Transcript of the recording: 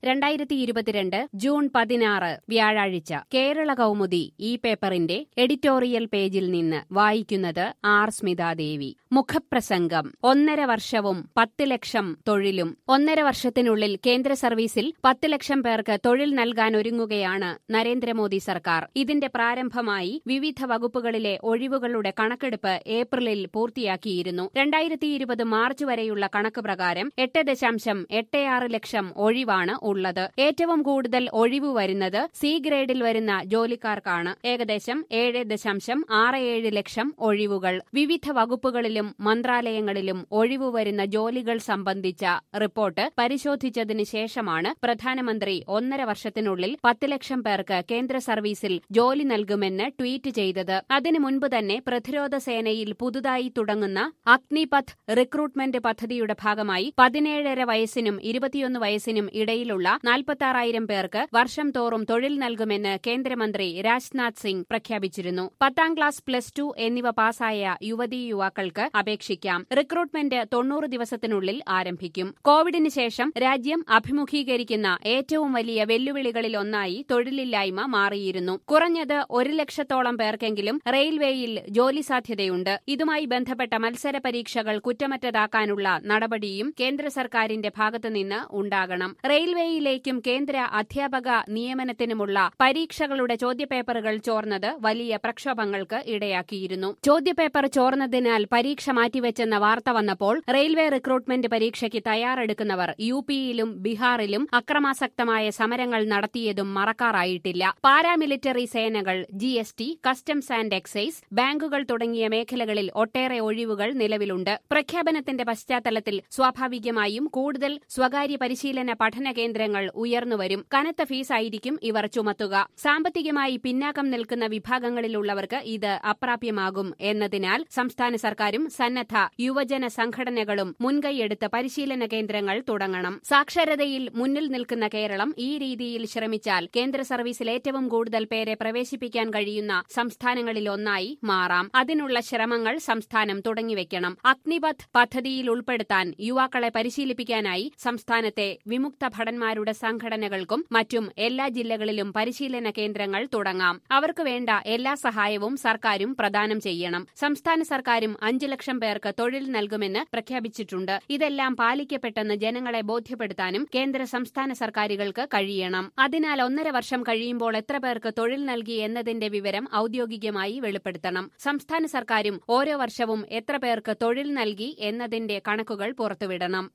രണ്ടായിരത്തി ഇരുപത്തിരണ്ട് ജൂൺ പതിനാറ് വ്യാഴാഴ്ച കേരള കൗമുദി ഈ പേപ്പറിന്റെ എഡിറ്റോറിയൽ പേജിൽ നിന്ന് വായിക്കുന്നത് ആർ സ്മിതാദേവി മുഖപ്രസംഗം ഒന്നര വർഷവും പത്ത് ലക്ഷം തൊഴിലും ഒന്നര വർഷത്തിനുള്ളിൽ കേന്ദ്ര സർവീസിൽ പത്ത് ലക്ഷം പേർക്ക് തൊഴിൽ നൽകാൻ ഒരുങ്ങുകയാണ് നരേന്ദ്രമോദി സർക്കാർ ഇതിന്റെ പ്രാരംഭമായി വിവിധ വകുപ്പുകളിലെ ഒഴിവുകളുടെ കണക്കെടുപ്പ് ഏപ്രിലിൽ പൂർത്തിയാക്കിയിരുന്നു രണ്ടായിരത്തി ഇരുപത് മാർച്ച് വരെയുള്ള കണക്ക് പ്രകാരം എട്ട് ദശാംശം എട്ട് ആറ് ലക്ഷം ഒഴിവാണ് ഉള്ളത് ഏറ്റവും കൂടുതൽ ഒഴിവ് വരുന്നത് സി ഗ്രേഡിൽ വരുന്ന ജോലിക്കാർക്കാണ് ഏകദേശം ഏഴ് ദശാംശം ആറ് ഏഴ് ലക്ഷം ഒഴിവുകൾ വിവിധ വകുപ്പുകളിലും മന്ത്രാലയങ്ങളിലും ഒഴിവ് വരുന്ന ജോലികൾ സംബന്ധിച്ച റിപ്പോർട്ട് പരിശോധിച്ചതിന് ശേഷമാണ് പ്രധാനമന്ത്രി ഒന്നര വർഷത്തിനുള്ളിൽ പത്ത് ലക്ഷം പേർക്ക് കേന്ദ്ര സർവീസിൽ ജോലി നൽകുമെന്ന് ട്വീറ്റ് ചെയ്തത് അതിനു മുൻപ് തന്നെ പ്രതിരോധ സേനയിൽ പുതുതായി തുടങ്ങുന്ന അഗ്നിപഥ് റിക്രൂട്ട്മെന്റ് പദ്ധതിയുടെ ഭാഗമായി പതിനേഴര വയസ്സിനും ഇരുപത്തിയൊന്ന് വയസ്സിനും ഇടയിലുള്ള നാൽപ്പത്താറായിരം പേർക്ക് വർഷം തോറും തൊഴിൽ നൽകുമെന്ന് കേന്ദ്രമന്ത്രി രാജ്നാഥ് സിംഗ് പ്രഖ്യാപിച്ചിരുന്നു പത്താം ക്ലാസ് പ്ലസ് ടു എന്നിവ പാസായ യുവതീ യുവാക്കൾക്ക് അപേക്ഷിക്കാം റിക്രൂട്ട്മെന്റ് തൊണ്ണൂറ് ദിവസത്തിനുള്ളിൽ ആരംഭിക്കും കോവിഡിന് ശേഷം രാജ്യം അഭിമുഖീകരിക്കുന്ന ഏറ്റവും വലിയ വെല്ലുവിളികളിലൊന്നായി തൊഴിലില്ലായ്മ മാറിയിരുന്നു കുറഞ്ഞത് ഒരു ലക്ഷത്തോളം പേർക്കെങ്കിലും റെയിൽവേയിൽ ജോലി സാധ്യതയുണ്ട് ഇതുമായി ബന്ധപ്പെട്ട മത്സര പരീക്ഷകൾ കുറ്റമറ്റതാക്കാനുള്ള നടപടിയും കേന്ദ്ര സർക്കാരിന്റെ ഭാഗത്തുനിന്ന് ഉണ്ടാകണം റെയിൽവേയിലേക്കും കേന്ദ്ര അധ്യാപക നിയമനത്തിനുമുള്ള പരീക്ഷകളുടെ ചോദ്യപേപ്പറുകൾ ചോർന്നത് വലിയ പ്രക്ഷോഭങ്ങൾക്ക് ഇടയാക്കിയിരുന്നു ചോദ്യപേപ്പർ ചോർന്നതിനാൽ പരീക്ഷ മാറ്റിവെച്ചെന്ന വാർത്ത വന്നപ്പോൾ റെയിൽവേ റിക്രൂട്ട്മെന്റ് പരീക്ഷയ്ക്ക് തയ്യാറെടുക്കുന്നവർ യു പിയിലും ബീഹാറിലും അക്രമാസക്തമായ സമരങ്ങൾ നടത്തിയതും മറക്കാറായിട്ടില്ല പാരാമിലിറ്ററി സേനകൾ G S T customs and excise ബാങ്കുകൾ തുടങ്ങിയ മേഖലകളിൽ ഒട്ടേറെ ഒഴിവുകൾ നിലവിലുണ്ട് പ്രഖ്യാപനത്തിന്റെ പശ്ചാത്തലത്തിൽ സ്വാഭാവികമായും കൂടുതൽ സ്വകാര്യ പരിശീലന പഠന കേന്ദ്രങ്ങൾ ഉയർന്നുവരും കനത്ത ഫീസായിരിക്കും ഇവർ ചുമത്തുക സാമ്പത്തികമായി പിന്നാക്കം നിൽക്കുന്ന വിഭാഗങ്ങളിലുള്ളവർക്ക് ഇത് അപ്രാപ്യമാകും എന്നതിനാൽ സംസ്ഥാന സർക്കാരും സന്നദ്ധ യുവജന സംഘടനകളും മുൻകൈയെടുത്ത് പരിശീലന കേന്ദ്രങ്ങൾ തുടങ്ങണം സാക്ഷരതയിൽ മുന്നിൽ നിൽക്കുന്ന കേരളം ഈ രീതിയിൽ ശ്രമിച്ചാൽ കേന്ദ്ര സർവീസിൽ ഏറ്റവും കൂടുതൽ പേരെ പ്രവേശിപ്പിക്കാൻ കഴിയുന്ന സംസ്ഥാനങ്ങളിലൊന്നായി മാറാം അതിനുള്ള ശ്രമങ്ങൾ സംസ്ഥാനം തുടങ്ങിവെക്കണം അഗ്നിപഥ് പദ്ധതിയിൽ ഉൾപ്പെടുത്താൻ യുവാക്കളെ പരിശീലിപ്പിക്കാനായി സംസ്ഥാനത്തെ വിമുക്ത ഭടന്മാരുടെ സംഘടനകൾക്കും മറ്റും എല്ലാ ജില്ലകളിലും പരിശീലന കേന്ദ്രങ്ങൾ തുടങ്ങാം അവർക്ക് വേണ്ട എല്ലാ സഹായവും സർക്കാരും പ്രദാനം ചെയ്യണം സംസ്ഥാന സർക്കാരും അഞ്ചു ലക്ഷം പേർക്ക് തൊഴിൽ നൽകുമെന്ന് പ്രഖ്യാപിച്ചിട്ടുണ്ട് ഇതെല്ലാം പാലിക്കപ്പെട്ടെന്ന് ജനങ്ങളെ ബോധ്യപ്പെടുത്താനും കേന്ദ്ര സംസ്ഥാന സർക്കാരുകൾക്ക് കഴിയണം അതിനാൽ ഒന്നര വർഷം കഴിയുമ്പോൾ എത്ര പേർക്ക് തൊഴിൽ നൽകി എന്നതിന്റെ വിവരം ഔദ്യോഗികമായി വെളിപ്പെടുത്തണം സംസ്ഥാന സർക്കാരും ഓരോ വർഷവും എത്ര പേർക്ക് തൊഴിൽ നൽകി എന്നതിന്റെ കണക്കുകൾ പുറത്തുവിടണം